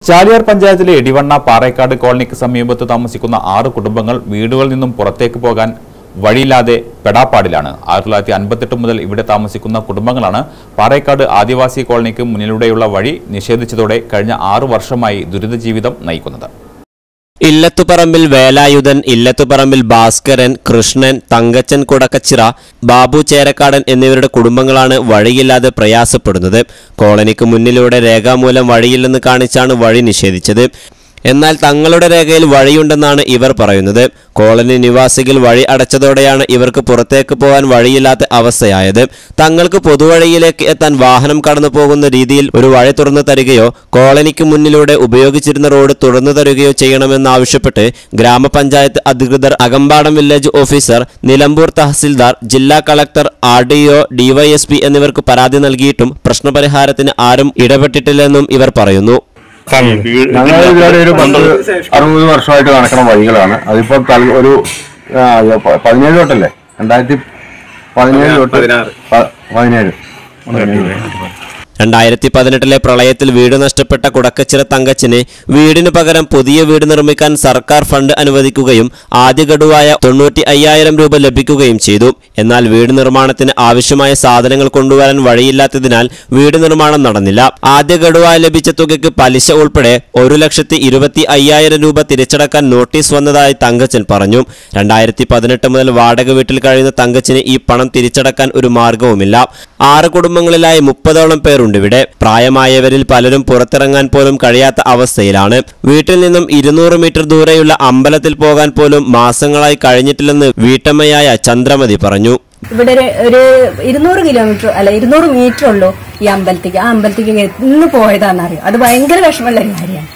ചാലിയാർ പഞ്ചായത്തിലെ ഇടിവണ്ണ പാറേക്കാട് കോളനിക്ക് സമീപത്ത് താമസിക്കുന്ന ആറ് കുടുംബങ്ങൾ വീടുകളിൽ നിന്നും പുറത്തേക്ക് പോകാൻ വഴിയില്ലാതെ പെടാപ്പാടിലാണ് ആയിരത്തി തൊള്ളായിരത്തി അൻപത്തെട്ട് മുതൽ ഇവിടെ താമസിക്കുന്ന കുടുംബങ്ങളാണ് പാറേക്കാട് ആദിവാസി കോളനിക്ക് മുന്നിലൂടെയുള്ള വഴി നിഷേധിച്ചതോടെ കഴിഞ്ഞ ആറു വർഷമായി ദുരിത ജീവിതം നയിക്കുന്നത് ഇല്ലത്തുപറമ്പിൽ വേലായുധൻ ഇല്ലത്തുപറമ്പിൽ ഭാസ്കരൻ കൃഷ്ണൻ തങ്കച്ചൻ കുടക്കച്ചിറ ബാബു ചേരക്കാടൻ എന്നിവരുടെ കുടുംബങ്ങളാണ് വഴിയില്ലാതെ പ്രയാസപ്പെടുന്നത് കോളനിക്ക് മുന്നിലൂടെ രേഖാമൂലം വഴിയില്ലെന്ന് കാണിച്ചാണ് വഴി നിഷേധിച്ചത് എന്നാൽ തങ്ങളുടെ രേഖയിൽ വഴിയുണ്ടെന്നാണ് ഇവർ പറയുന്നത് കോളനി നിവാസികൾ വഴി അടച്ചതോടെയാണ് ഇവർക്ക് പുറത്തേക്ക് പോകാൻ വഴിയില്ലാത്ത അവസ്ഥയായത് തങ്ങൾക്ക് പൊതുവഴിയിലേക്ക് എത്താൻ വാഹനം കടന്നു പോകുന്ന രീതിയിൽ ഒരു വഴി തുറന്നു തരികയോ കോളനിക്ക് മുന്നിലൂടെ ഉപയോഗിച്ചിരുന്ന റോഡ് തുറന്നു തരികയോ ചെയ്യണമെന്നാവശ്യപ്പെട്ട് ഗ്രാമപഞ്ചായത്ത് അധികൃതർ അകമ്പാടം വില്ലേജ് ഓഫീസർ നിലമ്പൂർ തഹസിൽദാർ ജില്ലാ collector R D O DYSP എന്നിവർക്ക് പരാതി നൽകിയിട്ടും പ്രശ്നപരിഹാരത്തിന് ആരും ഇടപെട്ടിട്ടില്ലെന്നും ഇവർ പറയുന്നു ഞങ്ങൾ ഇതുവരെ ഒരു പത്ത് അറുപത് വർഷമായിട്ട് നടക്കുന്ന വഴികളാണ് അതിപ്പോ തൽ- ഒരു ആ, പ- പതിനേഴ് തൊട്ടല്ലേ രണ്ടായിരത്തി പതിനേഴ് തൊട്ട് പ- പതിനേഴ് പതിനേഴ് രണ്ടായിരത്തി പതിനെട്ടിലെ പ്രളയത്തിൽ വീട് നഷ്ടപ്പെട്ട കുടക്കച്ചിറ തങ്കച്ചിന് വീടിനു പകരം പുതിയ വീട് നിർമ്മിക്കാൻ സർക്കാർ ഫണ്ട് അനുവദിക്കുകയും ആദ്യ ഗഡുവായ തൊണ്ണൂറ്റി അയ്യായിരം രൂപ ലഭിക്കുകയും ചെയ്തു എന്നാൽ വീട് നിർമ്മാണത്തിന് ആവശ്യമായ സാധനങ്ങൾ കൊണ്ടുവരാൻ വഴിയില്ലാത്തതിനാൽ വീട് നിർമ്മാണം നടന്നില്ല ആദ്യ ഗഡുവായി ലഭിച്ച തുകയ്ക്ക് പലിശ ഉൾപ്പെടെ ഒരു ലക്ഷത്തി ഇരുപത്തി അയ്യായിരം രൂപ തിരിച്ചടക്കാൻ നോട്ടീസ് വന്നതായി തങ്കച്ചൻ പറഞ്ഞു രണ്ടായിരത്തി പതിനെട്ട് മുതൽ വാടക വീട്ടിൽ കഴിയുന്ന തങ്കച്ചിന് ഈ പണം തിരിച്ചടക്കാൻ ഒരു മാർഗവുമില്ല ആറ് കുടുംബങ്ങളിലായി മുപ്പതോളം പേരുണ്ട് ഇവിടെ പ്രായമായവരിൽ പലരും പുറത്തിറങ്ങാൻ പോലും കഴിയാത്ത അവസ്ഥയിലാണ് വീട്ടിൽ നിന്നും ഇരുന്നൂറ് മീറ്റർ ദൂരെയുള്ള അമ്പലത്തിൽ പോകാൻ പോലും മാസങ്ങളായി കഴിഞ്ഞിട്ടില്ലെന്ന് വീട്ടമ്മയായ ചന്ദ്രമതി പറഞ്ഞു ഇവിടെ ഒരു- ഒരു ഇരുന്നൂറ് കിലോമീറ്റർ അല്ല ഇരുന്നൂറ് മീറ്റർ ഉള്ളൂ ഈ അമ്പലത്തേക്ക് ആ അമ്പലത്തേക്ക് ഇന്ന് പോയതാണെന്നറിയോ അത് ഭയങ്കര വിഷമമുള്ള ഒരു കാര്യമാണ്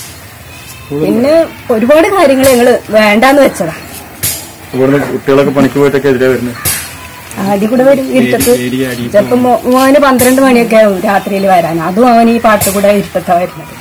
പിന്നെ ഒരുപാട് കാര്യങ്ങൾ ഞങ്ങള് വേണ്ടാന്ന് വെച്ചതാ ഇവിടുന്ന് കുട്ടികളൊക്കെ പണിക്ക് പോയിട്ടൊക്കെ എതിരെ വരുന്നത് ആദ്യം കൂടെ വരും ഇരുട്ടത്ത് ചിലപ്പോ മോ- മോന് പന്ത്രണ്ട് മണിയൊക്കെ ആവും രാത്രിയിൽ വരാൻ അതും അവൻ ഈ പാട്ട് കൂടെ ഇരുട്ടത്താ വരുന്നത്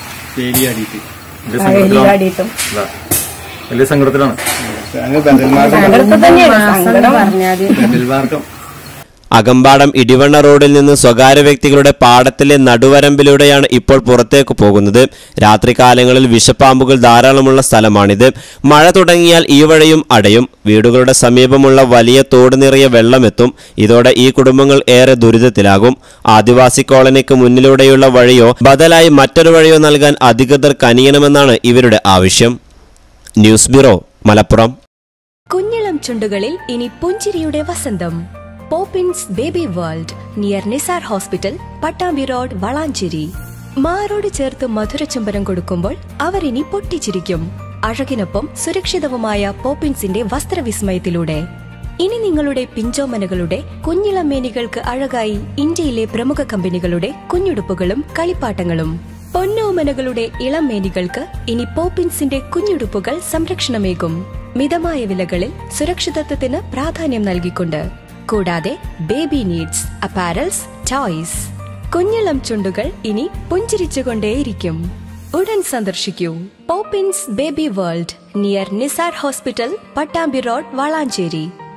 ആ, എലിയാടിയിട്ടും വലിയ സങ്കടത്തിലാണ് സങ്കടത്തിൽ തന്നെയാണ് സങ്കടം അകമ്പാടം ഇടിവണ്ണ റോഡിൽ നിന്ന് സ്വകാര്യ വ്യക്തികളുടെ പാടത്തിലെ നടുവരമ്പിലൂടെയാണ് ഇപ്പോൾ പുറത്തേക്ക് പോകുന്നത് രാത്രികാലങ്ങളിൽ വിഷപ്പാമ്പുകൾ ധാരാളമുള്ള സ്ഥലമാണിത് മഴ തുടങ്ങിയാൽ ഈ വഴിയും അടയും വീടുകളുടെ സമീപമുള്ള വലിയ തോട് നിറയെ വെള്ളമെത്തും ഇതോടെ ഈ കുടുംബങ്ങൾ ഏറെ ദുരിതത്തിലാകും ആദിവാസി കോളനിക്ക് മുന്നിലൂടെയുള്ള വഴിയോ ബദലായി മറ്റൊരു വഴിയോ നൽകാൻ അധികൃതർ കനിയണമെന്നാണ് ഇവരുടെ ആവശ്യം ന്യൂസ് ബ്യൂറോ മലപ്പുറം കുഞ്ഞിളം ചുണ്ടുകളിൽ ഇനി പുഞ്ചിരിയുടെ വസന്തം Poppins baby world near Nisar hospital Pattambi road Valanchery മാറോട് ചേർത്ത് മധുരചുംബനം കൊടുക്കുമ്പോൾ അവർ ഇനി പൊട്ടിച്ചിരിക്കും അഴകിനൊപ്പം സുരക്ഷിതവുമായ പോപ്പിൻസിന്റെ വസ്ത്രവിസ്മയത്തിലൂടെ ഇനി നിങ്ങളുടെ പിഞ്ചോമനകളുടെ കുഞ്ഞിളമേനികൾക്ക് അഴകായി ഇന്ത്യയിലെ പ്രമുഖ കമ്പനികളുടെ കുഞ്ഞുടുപ്പുകളും കളിപ്പാട്ടങ്ങളും പൊന്നോമനകളുടെ ഇളമേനികൾക്ക് ഇനി പോപ്പിൻസിന്റെ കുഞ്ഞുടുപ്പുകൾ സംരക്ഷണമേകും മിതമായ വിലകളിൽ സുരക്ഷിതത്വത്തിന് പ്രാധാന്യം നൽകിക്കൊണ്ട് കൂടാതെ ബേബി നീഡ്സ് അപ്പാരൽസ് ടോയ്സ് കുഞ്ഞിളം ചുണ്ടുകൾ ഇനി പുഞ്ചിരിച്ചുകൊണ്ടേയിരിക്കും ഉടൻ സന്ദർശിക്കൂ Poppins baby world near Nisar hospital Pattambi road Valanchery